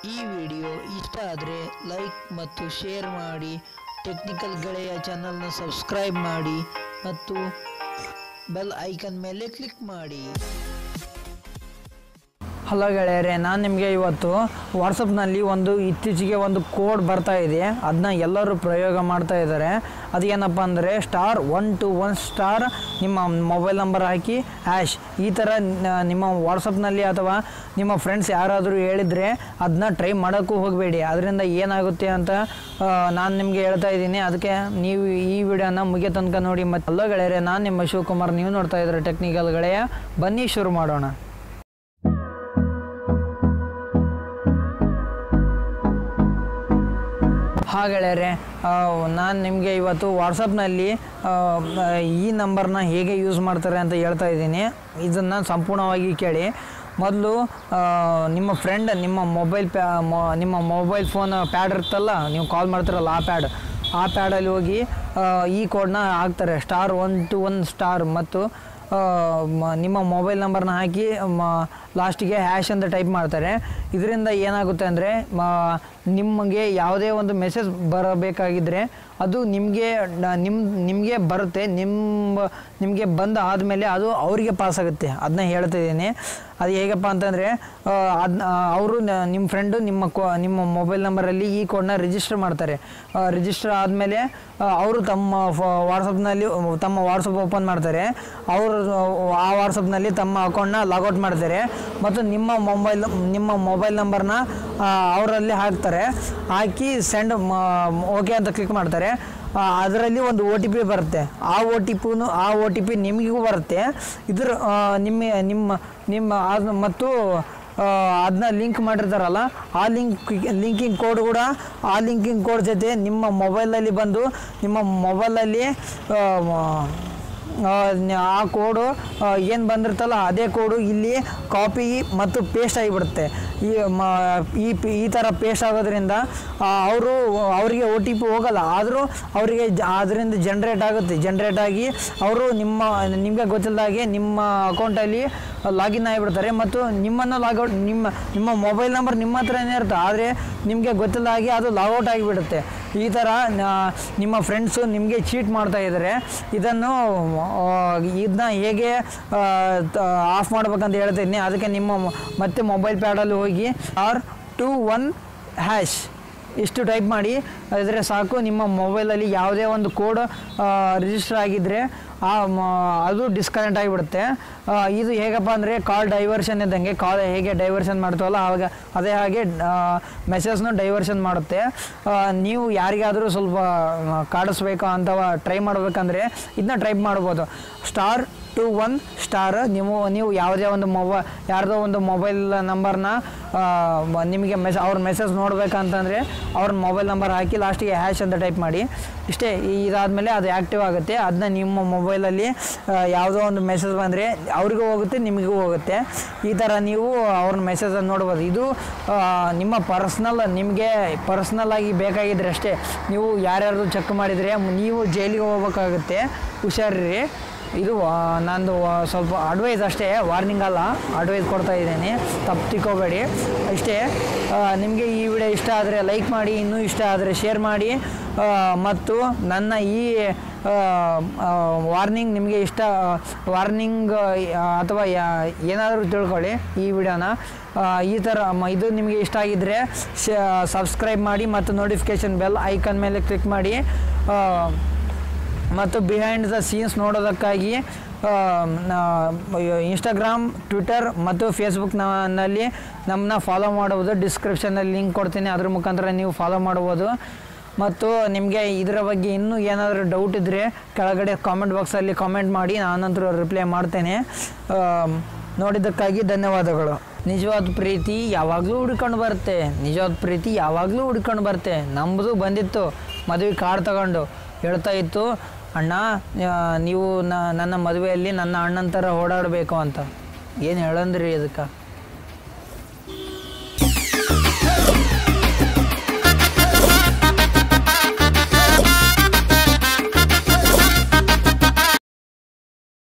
ಈ ವಿಡಿಯೋ ಇಷ್ಟ ಆದರೆ ಲೈಕ್ ಮತ್ತು ಶೇರ್ ಮಾಡಿ ಟೆಕ್ನಿಕಲ್ ಗೆಳೆಯ ಚಾನಲ್ನ ಸಬ್ಸ್ಕ್ರೈಬ್ ಮಾಡಿ ಮತ್ತು ಬೆಲ್ ಐಕನ್ ಮೇಲೆ ಕ್ಲಿಕ್ ಮಾಡಿ ಹಲೋ ಗೆಳೆಯರೆ ನಾನು ನಿಮಗೆ ಇವತ್ತು ವಾಟ್ಸಪ್ನಲ್ಲಿ ಒಂದು ಇತ್ತೀಚೆಗೆ ಒಂದು ಕೋಡ್ ಬರ್ತಾ ಇದೆ ಅದನ್ನ ಎಲ್ಲರೂ ಪ್ರಯೋಗ ಮಾಡ್ತಾ ಇದ್ದಾರೆ ಅದೇನಪ್ಪ ಅಂದರೆ star one two one star ನಿಮ್ಮ ಮೊಬೈಲ್ ನಂಬರ್ ಹಾಕಿ ಹ್ಯಾಶ್ ಈ ಥರ ನ- ನಿಮ್ಮ ವಾಟ್ಸಪ್ನಲ್ಲಿ ಅಥವಾ ನಿಮ್ಮ ಫ್ರೆಂಡ್ಸ್ ಯಾರಾದರೂ ಹೇಳಿದರೆ ಅದನ್ನ ಟ್ರೈ ಮಾಡೋಕ್ಕೂ ಹೋಗಬೇಡಿ ಅದರಿಂದ ಏನಾಗುತ್ತೆ ಅಂತ ನಾನು ನಿಮಗೆ ಹೇಳ್ತಾ ಇದ್ದೀನಿ ಅದಕ್ಕೆ ನೀವು ಈ ವಿಡಿಯೋನ ಮುಗಿಯ ತನಕ ನೋಡಿ ಮತ್ತು ಹಲೋ ಗೆಳೆಯರೆ ನಾನು ನಿಮ್ಮ ಶಿವಕುಮಾರ್ ನೀವು ನೋಡ್ತಾ ಇದ್ದಾರೆ ಟೆಕ್ನಿಕಲ್ ಗೆಳೆಯ ಬನ್ನಿ ಶುರು ಮಾಡೋಣ ಹಾಂ ಗೆಳೆಯರೆ ನಾನು ನಿಮಗೆ ಇವತ್ತು ವಾಟ್ಸಪ್ನಲ್ಲಿ ಈ ನಂಬರ್ನ ಹೇಗೆ ಯೂಸ್ ಮಾಡ್ತಾರೆ ಅಂತ ಹೇಳ್ತಾ ಇದ್ದೀನಿ ಇದನ್ನು ಸಂಪೂರ್ಣವಾಗಿ ಕೇಳಿ ಮೊದಲು ನಿಮ್ಮ ಫ್ರೆಂಡ್ ನಿಮ್ಮ ಮೊಬೈಲ್ ಪ್ಯಾ ಮೊ- ನಿಮ್ಮ ಮೊಬೈಲ್ ಫೋನ್ ಪ್ಯಾಡ್ ಇರುತ್ತಲ್ಲ ನೀವು ಕಾಲ್ ಮಾಡ್ತಿರಲ್ಲ ಆ ಪ್ಯಾಡ್ ಆ ಪ್ಯಾಡಲ್ಲಿ ಹೋಗಿ ಆ, ಈ ಕೋಡ್ನ ಹಾಕ್ತಾರೆ star one two one star ಮತ್ತು ಆ, ಮ- ನಿಮ್ಮ ಮೊಬೈಲ್ ನಂಬರ್ನ ಹಾಕಿ ಲಾಸ್ಟಿಗೆ ಹ್ಯಾಶ್ ಅಂತ ಟೈಪ್ ಮಾಡ್ತಾರೆ ಇದರಿಂದ ಏನಾಗುತ್ತೆ ಅಂದರೆ ನಿಮಗೆ ಯಾವುದೇ ಒಂದು ಮೆಸೇಜ್ ಬರಬೇಕಾಗಿದ್ದರೆ ಅದು ನಿಮಗೆ ನಿಮ್ಮ ನಿಮಗೆ ಬರುತ್ತೆ ನಿಮ್ಮ ನಿಮಗೆ ಬಂದ ಆದಮೇಲೆ ಅದು ಅವರಿಗೆ ಪಾಸ್ ಆಗುತ್ತೆ ಅದನ್ನ ಹೇಳ್ತಿದ್ದೀನಿ ಅದು ಹೇಗಪ್ಪ ಅಂತಂದರೆ ಅದನ್ನ ಅವರು ನಿಮ್ಮ ಫ್ರೆಂಡು ನಿಮ್ಮ ಕೋ ನಿಮ್ಮ ಮೊಬೈಲ್ ನಂಬರಲ್ಲಿ ಈ ಕೋಡ್ನ ರಿಜಿಸ್ಟರ್ ಮಾಡ್ತಾರೆ ರಿಜಿಸ್ಟರ್ ಆದಮೇಲೆ ಅವರು ತಮ್ಮ ವಾಟ್ಸಪ್ನಲ್ಲಿ ತಮ್ಮ ವಾಟ್ಸಪ್ ಓಪನ್ ಮಾಡ್ತಾರೆ ಅವರು ಆ ವಾಟ್ಸಪ್ನಲ್ಲಿ ತಮ್ಮ ಅಕೌಂಟ್ನ ಲಾಗೌಟ್ ಮಾಡ್ತಾರೆ ಮತ್ತು ನಿಮ್ಮ ಮೊಬೈಲ್ ನಿಮ್ಮ ಮೊಬೈಲ್ ನಂಬರ್ನ ಅವರಲ್ಲಿ ಹಾಕ್ತಾರೆ ಹಾಕಿ ಸೆಂಡ್ ಓಕೆ ಅಂತ ಕ್ಲಿಕ್ ಮಾಡ್ತಾರೆ ಅದರಲ್ಲಿ ಒಂದು ಒ ಟಿ ಪಿ ಬರುತ್ತೆ ಆ ಒ ಟಿ ಪಿನು ಆ ಒ ಟಿ ಪಿ ನಿಮಗೂ ಬರುತ್ತೆ ಇದ್ರ ಆ, ನಿಮ್ಮ ನಿಮ್ಮ ನಿಮ್ಮ ಅದ್- ಮತ್ತು ಅದನ್ನ ಲಿಂಕ್ ಮಾಡಿರ್ತಾರಲ್ಲ ಆ ಲಿಂಕ್ ಲಿಂಕಿಂಗ್ ಕೋಡ್ ಕೂಡ ಆ ಲಿಂಕಿಂಗ್ ಕೋಡ್ ಜೊತೆ ನಿಮ್ಮ ಮೊಬೈಲಲ್ಲಿ ಬಂದು ನಿಮ್ಮ ಮೊಬೈಲಲ್ಲಿ ಆ ಕೋಡು ಏನು ಬಂದಿರ್ತಲ್ಲ ಅದೇ ಕೋಡು ಇಲ್ಲಿ ಕಾಪಿ ಮತ್ತು ಪೇಸ್ಟ್ ಆಗಿಬಿಡುತ್ತೆ ಈ ಮ ಈ ಪಿ- ಈ ಥರ ಪೇಸ್ಟ್ ಆಗೋದ್ರಿಂದ ಅವರು ಅವರಿಗೆ ಒ ಟಿ ಪಿ ಹೋಗಲ್ಲ ಆದರೂ ಅವರಿಗೆ ಅದರಿಂದ ಜನ್ರೇಟ್ ಆಗುತ್ತೆ ಜನ್ರೇಟ್ ಆಗಿ ಅವರು ನಿಮ್ಮ ನಿಮಗೆ ಗೊತ್ತಿಲ್ಲದಾಗೆ ನಿಮ್ಮ ಅಕೌಂಟಲ್ಲಿ ಲಾಗಿನ್ ಆಗಿಬಿಡ್ತಾರೆ ಮತ್ತು ನಿಮ್ಮನ್ನು ಲಾಗೌಟ್ ನಿಮ್ಮ ನಿಮ್ಮ ಮೊಬೈಲ್ ನಂಬರ್ ನಿಮ್ಮ ಹತ್ರನೇ ಇರುತ್ತೆ ಆದರೆ ನಿಮಗೆ ಗೊತ್ತಿಲ್ಲ ಹಾಗೆ ಅದು ಲಾಗೌಟ್ ಆಗಿಬಿಡುತ್ತೆ ಈ ಥರ ನ- ನಿಮ್ಮ ಫ್ರೆಂಡ್ಸು ನಿಮಗೆ ಚೀಟ್ ಮಾಡ್ತಾ ಇದ್ದಾರೆ ಇದನ್ನು ಇದನ್ನ ಹೇಗೆ ಆಫ್ ಮಾಡ್ಬೇಕಂತ ಹೇಳ್ತೀನಿ ಅದಕ್ಕೆ ನಿಮ್ಮ ಮೊ- ಮತ್ತೆ ಮೊಬೈಲ್ ಪ್ಯಾಡಲ್ಲಿ ಹೋಗಿ ಆರ್ ಟು ಒನ್ ಹ್ಯಾಶ್ ಇಷ್ಟು ಟೈಪ್ ಮಾಡಿ ಇದ್ರೆ ಸಾಕು ನಿಮ್ಮ ಮೊಬೈಲಲ್ಲಿ ಯಾವುದೇ ಒಂದು ಕೋಡ್ ರಿಜಿಸ್ಟರ್ ಆಗಿದ್ದರೆ ಆ ಮ- ಅದು ಡಿಸ್ಕನೆಕ್ಟ್ ಆಗಿಬಿಡುತ್ತೆ ಆ, ಇದು ಹೇಗಪ್ಪ ಅಂದರೆ ಕಾಲ್ ಡೈವರ್ಷನ್ ಇದ್ದಂಗೆ ಕಾಲ್ ಹೇಗೆ ಡೈವರ್ಷನ್ ಮಾಡ್ತೀವಲ್ಲ ಆವಾಗ ಅದೇ ಹಾಗೆ ಮೆಸೇಜ್ನು ಡೈವರ್ಷನ್ ಮಾಡುತ್ತೆ ಆ, ನೀವು ಯಾರಿಗಾದರೂ ಸ್ವಲ್ಪ ಆ, ಕಾಡಿಸ್ಬೇಕು ಅಥವಾ ಟ್ರೈ ಮಾಡಬೇಕಂದ್ರೆ ಇದನ್ನ ಟ್ರೈ ಮಾಡ್ಬೋದು ಸ್ಟಾರ್ ಟು ಒನ್ ಸ್ಟಾರ್ ನೀವು ನೀವು ಯಾವುದೇ ಒಂದು ಮೊಬೈ ಯಾರ್ದೋ ಒಂದು ಮೊಬೈಲ್ ನಂಬರ್ನ ನಿಮಗೆ ಮೆಸ್ ಅವ್ರ ಮೆಸೇಜ್ ನೋಡ್ಬೇಕಂತಂದರೆ ಅವ್ರ ಮೊಬೈಲ್ ನಂಬರ್ ಹಾಕಿ ಲಾಸ್ಟಿಗೆ ಹ್ಯಾಶ್ ಅಂತ ಟೈಪ್ ಮಾಡಿ ಇಷ್ಟೇ ಇದಾದಮೇಲೆ ಅದು ಆ್ಯಕ್ಟಿವ್ ಆಗುತ್ತೆ ಅದನ್ನ ನಿಮ್ಮ ಮೊಬೈಲಲ್ಲಿ ಯಾವುದೋ ಒಂದು ಮೆಸೇಜ್ ಬಂದರೆ ಅವ್ರಿಗೂ ಹೋಗುತ್ತೆ ನಿಮಗೂ ಹೋಗುತ್ತೆ ಈ ಥರ ನೀವು ಅವ್ರ ಮೆಸೇಜನ್ನು ನೋಡ್ಬೋದು ಇದು ಆ, ನಿಮ್ಮ ಪರ್ಸ್ನಲ್ ನಿಮಗೆ ಪರ್ಸ್ನಲ್ ಆಗಿ ಬೇಕಾಗಿದ್ರೆ ಅಷ್ಟೇ ನೀವು ಯಾರ್ಯಾರ್ದು ಚೆಕ್ ಮಾಡಿದರೆ ನೀವು ಜೈಲಿಗೆ ಹೋಗ್ಬೇಕಾಗುತ್ತೆ ಹುಷಾರಿರಿ ಇದು ಆ, ನಂದು ಆ, ಸ್ವಲ್ಪ ಅಡ್ವೈಸ್ ಅಷ್ಟೇ ವಾರ್ನಿಂಗ್ ಅಲ್ಲ ಅಡ್ವೈಸ್ ಕೊಡ್ತಾ ಇದ್ದೀನಿ ತಪ್ಪು ತಿಕ್ಕೋಬೇಡಿ ಇಷ್ಟೇ ನಿಮಗೆ ಈ ವಿಡಿಯೋ ಇಷ್ಟ ಆದರೆ ಲೈಕ್ ಮಾಡಿ ಇನ್ನೂ ಇಷ್ಟ ಆದರೆ ಶೇರ್ ಮಾಡಿ ಆ, ಮತ್ತು ನನ್ನ ಈ ವಾರ್ನಿಂಗ್ ನಿಮಗೆ ಇಷ್ಟ ವಾರ್ನಿಂಗ್ ಅಥವಾ ಯಾ- ಏನಾದರೂ ತಿಳ್ಕೊಳ್ಳಿ ಈ ವಿಡಿಯೋನ ಆ, ಈ ಥರ ಮ- ಇದು ನಿಮಗೆ ಇಷ್ಟ ಆಗಿದ್ದರೆ ಸಬ್ಸ್ಕ್ರೈಬ್ ಮಾಡಿ ಮತ್ತು ನೋಟಿಫಿಕೇಷನ್ ಬೆಲ್ ಐಕನ್ ಮೇಲೆ ಕ್ಲಿಕ್ ಮಾಡಿ ಆ, ಮತ್ತು ಬಿಹೈಂಡ್ ದ ಸೀನ್ಸ್ ನೋಡೋದಕ್ಕಾಗಿ ಇನ್ಸ್ಟಾಗ್ರಾಮ್ ಟ್ವಿಟರ್ ಮತ್ತು ಫೇಸ್ಬುಕ್ನಲ್ಲಿ ನಮ್ಮನ್ನ ಫಾಲೋ ಮಾಡುವುದು ಡಿಸ್ಕ್ರಿಪ್ಷನಲ್ಲಿ ಲಿಂಕ್ ಕೊಡ್ತೀನಿ ಅದ್ರ ಮುಖಾಂತರ ನೀವು ಫಾಲೋ ಮಾಡ್ಬೋದು ಮತ್ತು ನಿಮಗೆ ಇದರ ಬಗ್ಗೆ ಇನ್ನೂ ಏನಾದರೂ ಡೌಟ್ ಇದ್ದರೆ ಕೆಳಗಡೆ ಕಾಮೆಂಟ್ ಬಾಕ್ಸಲ್ಲಿ ಕಾಮೆಂಟ್ ಮಾಡಿ ನಾನಂತರೂ ರಿಪ್ಲೈ ಮಾಡ್ತೇನೆ ಆ, ನೋಡಿದ್ದಕ್ಕಾಗಿ ಧನ್ಯವಾದಗಳು ನಿಜವಾದ ಪ್ರೀತಿ ಯಾವಾಗಲೂ ಹುಡ್ಕೊಂಡು ಬರುತ್ತೆ ನಿಜವಾದ ಪ್ರೀತಿ ಯಾವಾಗಲೂ ಹುಡ್ಕೊಂಡು ಬರುತ್ತೆ ನಮ್ಮದು ಬಂದಿತ್ತು ಮದುವೆ ಕಾರ್ಡ್ ತಗೊಂಡು ಹೇಳ್ತಾ ಇತ್ತು ಅಣ್ಣ ಆ, ನೀವು ನ- ನನ್ನ ಮದುವೆಯಲ್ಲಿ ನನ್ನ ಅಣ್ಣನ ಥರ ಓಡಾಡಬೇಕು ಅಂತ ಏನು ಹೇಳಂದ್ರಿ ಅದಕ್ಕೆ